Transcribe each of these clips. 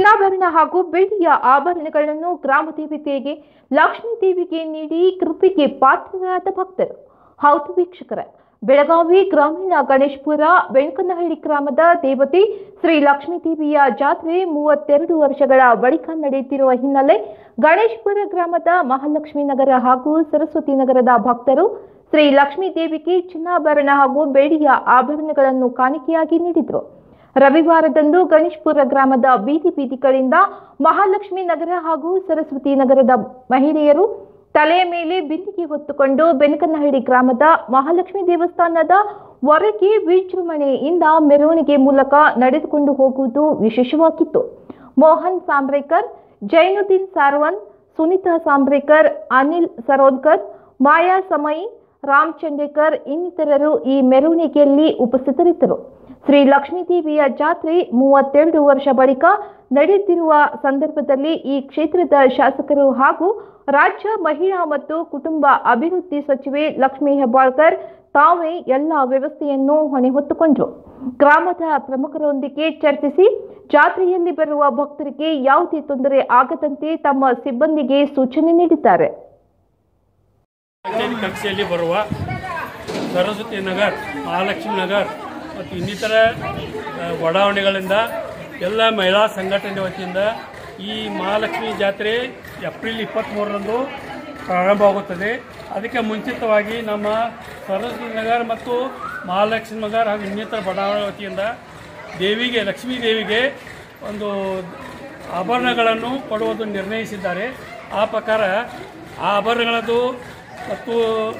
ಚಿನ್ನಾಭರಣ ಹಾಗೂ ಬೆಳ್ಳಿಯ ಆಭರಣಗಳನ್ನು ಗ್ರಾಮ ದೇವತೆಗೆ ಲಕ್ಷ್ಮೀ ದೇವಿಗೆ ನೀಡಿ ಕೃಪೆಗೆ ಪಾತ್ರರಾದ ಭಕ್ತರು ಹೌದು ವೀಕ್ಷಕರೇ ಬೆಳಗಾವಿ ಗ್ರಾಮೀಣ ಗಣೇಶ್ಪುರ ಬೆಂಕನಹಳ್ಳಿ ಗ್ರಾಮದ ದೇವತೆ ಶ್ರೀ ಲಕ್ಷ್ಮೀ ದೇವಿಯ ಜಾತ್ರೆ ಮೂವತ್ತೆರಡು ವರ್ಷಗಳ ಬಳಿಕ ನಡೆಯುತ್ತಿರುವ ಹಿನ್ನೆಲೆ ಗಣೇಶ್ಪುರ ಗ್ರಾಮದ ಮಹಾಲಕ್ಷ್ಮೀ ನಗರ ಹಾಗೂ ಸರಸ್ವತಿ ನಗರದ ಭಕ್ತರು ಶ್ರೀ ಲಕ್ಷ್ಮೀ ದೇವಿಗೆ ಚಿನ್ನಾಭರಣ ಹಾಗೂ ಬೆಳ್ಳಿಯ ಆಭರಣಗಳನ್ನು ಕಾಣಿಕೆಯಾಗಿ ನೀಡಿದರು ರವಿವಾರದಂದು ಗಣೇಶ್ಪುರ ಗ್ರಾಮದ ಬೀದಿ ಬೀದಿಗಳಿಂದ ಮಹಾಲಕ್ಷ್ಮಿ ನಗರ ಹಾಗೂ ಸರಸ್ವತಿ ನಗರದ ಮಹಿಳೆಯರು ತಲೆಯ ಮೇಲೆ ಬಿಂದಿಗೆ ಹೊತ್ತುಕೊಂಡು ಬೆನಕನಹಳ್ಳಿ ಗ್ರಾಮದ ಮಹಾಲಕ್ಷ್ಮಿ ದೇವಸ್ಥಾನದ ಹೊರಗೆ ವಿಜೃಂಭಣೆಯಿಂದ ಮೆರವಣಿಗೆ ಮೂಲಕ ನಡೆದುಕೊಂಡು ಹೋಗುವುದು ವಿಶೇಷವಾಗಿತ್ತು ಮೋಹನ್ ಸಾಂಬ್ರೇಕರ್ ಜೈನುದ್ದೀನ್ ಸಾರ್ವನ್ ಸುನೀತಾ ಸಾಂಬ್ರೇಕರ್ ಅನಿಲ್ ಸರೋದ್ಕರ್ ಮಾಯಾ ಸಮಯಿ ರಾಮ್ ಚಂಡೇಕರ್ ಇನ್ನಿತರರು ಈ ಮೆರವಣಿಗೆಯಲ್ಲಿ ಉಪಸ್ಥಿತರಿದ್ದರು ಶ್ರೀ ಲಕ್ಷ್ಮೀದೇವಿಯ ಜಾತ್ರೆ ಮೂವತ್ತೆರಡು ವರ್ಷ ಬಳಿಕ ನಡೆಯುತ್ತಿರುವ ಸಂದರ್ಭದಲ್ಲಿ ಈ ಕ್ಷೇತ್ರದ ಶಾಸಕರು ಹಾಗೂ ರಾಜ್ಯ ಮಹಿಳಾ ಮತ್ತು ಕುಟುಂಬ ಅಭಿವೃದ್ಧಿ ಸಚಿವೆ ಲಕ್ಷ್ಮೀ ಹೆಬ್ಬಾಳ್ಕರ್ ತಾವೇ ಎಲ್ಲ ವ್ಯವಸ್ಥೆಯನ್ನು ಹೊಣೆ ಹೊತ್ತುಕೊಂಡರು ಗ್ರಾಮದ ಪ್ರಮುಖರೊಂದಿಗೆ ಚರ್ಚಿಸಿ ಜಾತ್ರೆಯಲ್ಲಿ ಬರುವ ಭಕ್ತರಿಗೆ ಯಾವುದೇ ತೊಂದರೆ ಆಗದಂತೆ ತಮ್ಮ ಸಿಬ್ಬಂದಿಗೆ ಸೂಚನೆ ನೀಡಿದ್ದಾರೆ ಪಂಚಾಯತ್ ಕಕ್ಷೆಯಲ್ಲಿ ಬರುವ ಸರಸ್ವತಿ ನಗರ್ ಮಹಾಲಕ್ಷ್ಮಿ ನಗರ್ ಮತ್ತು ಇನ್ನಿತರ ಆ, ಬಡಾವಣೆಗಳಿಂದ ಎಲ್ಲ ಮಹಿಳಾ ಸಂಘಟನೆ ವತಿಯಿಂದ ಈ ಮಹಾಲಕ್ಷ್ಮಿ ಜಾತ್ರೆ ಏಪ್ರಿಲ್ ಇಪ್ಪತ್ತ್ಮೂರರಂದು ಪ್ರಾರಂಭವಾಗುತ್ತದೆ ಅದಕ್ಕೆ ಮುಂಚಿತವಾಗಿ ನಮ್ಮ ಸರಸ್ವತಿ ನಗರ್ ಮತ್ತು ಮಹಾಲಕ್ಷ್ಮಿ ನಗರ್ ಹಾಗೂ ಇನ್ನಿತರ ಬಡಾವಣೆ ವತಿಯಿಂದ ದೇವಿಗೆ ಲಕ್ಷ್ಮೀ ದೇವಿಗೆ ಒಂದು ಆಭರಣಗಳನ್ನು ಕೊಡುವುದು ನಿರ್ಣಯಿಸಿದ್ದಾರೆ ಆ ಪ್ರಕಾರ ಆ ಆಭರಣಗಳದ್ದು ಮತ್ತು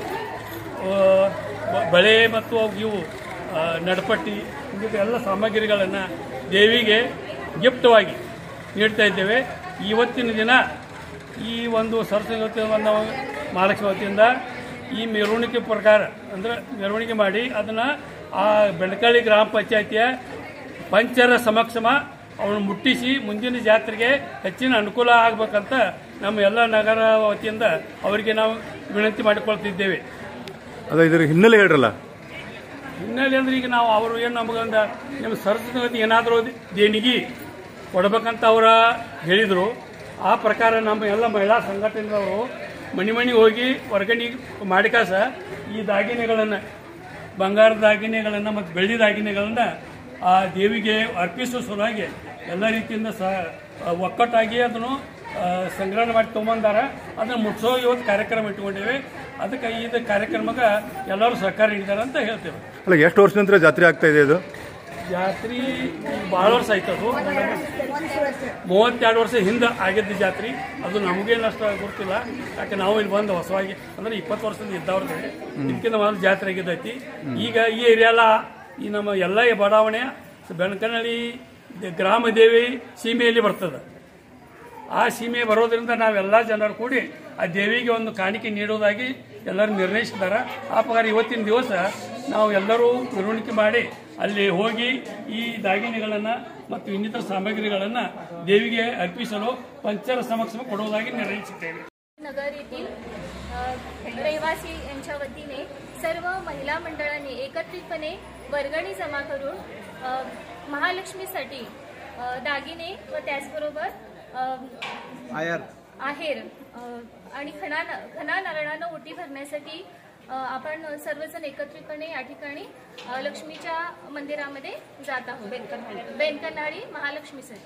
ಆ, ಬ- ಬಳೆ ಮತ್ತು ಅವು ಇವು ಆ, ನಡಪಟ್ಟಿ ಇಂಥ ಎಲ್ಲ ಸಾಮಗ್ರಿಗಳನ್ನು ದೇವಿಗೆ ಗಿಫ್ಟವಾಗಿ ನೀಡ್ತಾ ಇದ್ದೇವೆ ಇವತ್ತಿನ ದಿನ ಈ ಒಂದು ಸರಸ್ವತಿ ವತಿಯಿಂದ ಮಹಾಲಕ್ಷ್ಮಿ ವತಿಯಿಂದ ಈ ಮೆರವಣಿಗೆ ಪ್ರಕಾರ ಅಂದರೆ ಮೆರವಣಿಗೆ ಮಾಡಿ ಅದನ್ನು ಆ ಬೆಳಕಳ್ಳಿ ಗ್ರಾಮ ಪಂಚಾಯಿತಿಯ ಪಂಚರ ಸಮಕ್ಷಮ ಅವನು ಮುಟ್ಟಿಸಿ ಮುಂದಿನ ಜಾತ್ರೆಗೆ ಹೆಚ್ಚಿನ ಅನುಕೂಲ ಆಗಬೇಕಂತ ನಮ್ಮ ಎಲ್ಲ ನಗರ ವತಿಯಿಂದ ಅವರಿಗೆ ನಾವು ವಿನಂತಿ ಮಾಡಿಕೊಳ್ತಿದ್ದೇವೆ ಅದ ಇದ್ರ ಹಿನ್ನೆಲೆ ಹೇಳ್ರಲ್ಲ ಹಿನ್ನೆಲೆ ಅಂದ್ರೆ ಈಗ ನಾವು ಅವರು ಏನು ನಮಗೊಂದು ನಿಮ್ಮ ಸರಸ್ವತಿ ಏನಾದರೂ ದೇಣಿಗೆ ಕೊಡಬೇಕಂತ ಅವರ ಹೇಳಿದರು ಆ ಪ್ರಕಾರ ನಮ್ಮ ಎಲ್ಲ ಮಹಿಳಾ ಸಂಘಟನೆದವರು ಮನೆ ಮನೆಗೆ ಹೋಗಿ ಹೊರಗಡೆ ಮಾಡಿಕಾಸ ಈ ದಾಗಿನೆಗಳನ್ನು ಬಂಗಾರದ ದಾಗಿನೆಗಳನ್ನು ಮತ್ತು ಬೆಳ್ಳಿ ದಾಗಿನೆಗಳನ್ನು ಆ ದೇವಿಗೆ ಅರ್ಪಿಸುವ ಸಲುವಾಗಿ ಎಲ್ಲ ರೀತಿಯಿಂದ ಸಹ ಒಕ್ಕಟ್ಟಾಗಿ ಅದನ್ನು ಆ, ಸಂಗ್ರಹಣೆ ಮಾಡಿ ತೊಗೊಂಬಂದಾರ ಅದನ್ನು ಮುಟ್ಸೋ ಇವತ್ತು ಕಾರ್ಯಕ್ರಮ ಇಟ್ಕೊಂಡಿದ್ದೇವೆ ಅದಕ್ಕೆ ಇದು ಕಾರ್ಯಕ್ರಮಕ್ಕೆ ಎಲ್ಲರೂ ಸಹಕಾರ ನೀಡಿದ್ದಾರೆ ಅಂತ ಹೇಳ್ತೇವೆ ಅಲ್ಲ ಎಷ್ಟು ವರ್ಷ ನಂತರ ಜಾತ್ರೆ ಆಗ್ತಾ ಇದೆ ಇದು ಜಾತ್ರೆ ಭಾಳ ವರ್ಷ ಆಯ್ತು ಅದು ಮೂವತ್ತೆರಡು ವರ್ಷ ಹಿಂದೆ ಆಗಿದ್ದ ಜಾತ್ರೆ ಅದು ನಮಗೇನು ಅಷ್ಟು ಗೊತ್ತಿಲ್ಲ ಯಾಕೆ ನಾವು ಇಲ್ಲಿ ಬಂದು ಹೊಸವಾಗಿ ಅಂದ್ರೆ ಇಪ್ಪತ್ತು ವರ್ಷದಿಂದ ಇದ್ದವ್ರದ್ದು ಇದಕ್ಕಿಂತ ಮೊದಲು ಜಾತ್ರೆ ಆಗಿದ್ದೈತಿ ಈಗ ಈ ಏರಿಯಾಲ ಈ ನಮ್ಮ ಎಲ್ಲ ಈ ಬಡಾವಣೆ ಬೆಣಕನಹಳ್ಳಿ ಗ್ರಾಮ ದೇವಿ ಸೀಮೆಯಲ್ಲಿ ಬರ್ತದೆ ಆ ಸೀಮೆ ಬರೋದ್ರಿಂದ ನಾವೆಲ್ಲ ಜನರು ಕೂಡಿ ಆ ದೇವಿಗೆ ಒಂದು ಕಾಣಿಕೆ ನೀಡೋದಾಗಿ ಎಲ್ಲರೂ ನಿರ್ಣಯಿಸಿದ್ದಾರೆ ಆ ಪ್ರಕಾರ ಇವತ್ತಿನ ದಿವಸ ನಾವು ಎಲ್ಲರೂ ಮೆರವಣಿಗೆ ಮಾಡಿ ಅಲ್ಲಿ ಹೋಗಿ ಈ ದಾಗಿನೆಗಳನ್ನು ಮತ್ತು ಇನ್ನಿತರ ಸಾಮಗ್ರಿಗಳನ್ನು ದೇವಿಗೆ ಅರ್ಪಿಸಲು ಪಂಚರ ಸಮಕ್ಷಮ ಕೊಡುವುದಾಗಿ ನಿರ್ಣಯಿಸಿದ್ದೇವೆ नगर येथील अ, रहिवासी यांच्या वतीने सर्व महिला मंडळांनी एकत्रितपणे वर्गणी जमा करून अ, महालक्ष्मीसाठी अ, दागिने व त्याचबरोबर अ, आहेर अ, आणि खणा खणा नारळानं ओटी भरण्यासाठी अ, आपण सर्वजण एकत्रितपणे या ठिकाणी अ, लक्ष्मीच्या मंदिरामध्ये जात आहोत बेनकनाळी महालक्ष्मीसाठी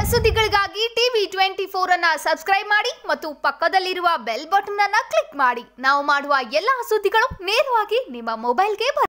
ಸುದ್ದಿಗಳಿಗಾಗಿ ಟಿವಿ ಟ್ವೆಂಟಿ ಫೋರ್ ಅನ್ನ ಸಬ್ಸ್ಕ್ರೈಬ್ ಮಾಡಿ ಮತ್ತು ಪಕ್ಕದಲ್ಲಿರುವ ಬೆಲ್ ಬಟನ್ ಅನ್ನ ಕ್ಲಿಕ್ ಮಾಡಿ ನಾವು ಮಾಡುವ ಎಲ್ಲಾ ಸುದ್ದಿಗಳು ನೇರವಾಗಿ ನಿಮ್ಮ ಮೊಬೈಲ್ಗೆ ಬರುತ್ತೆ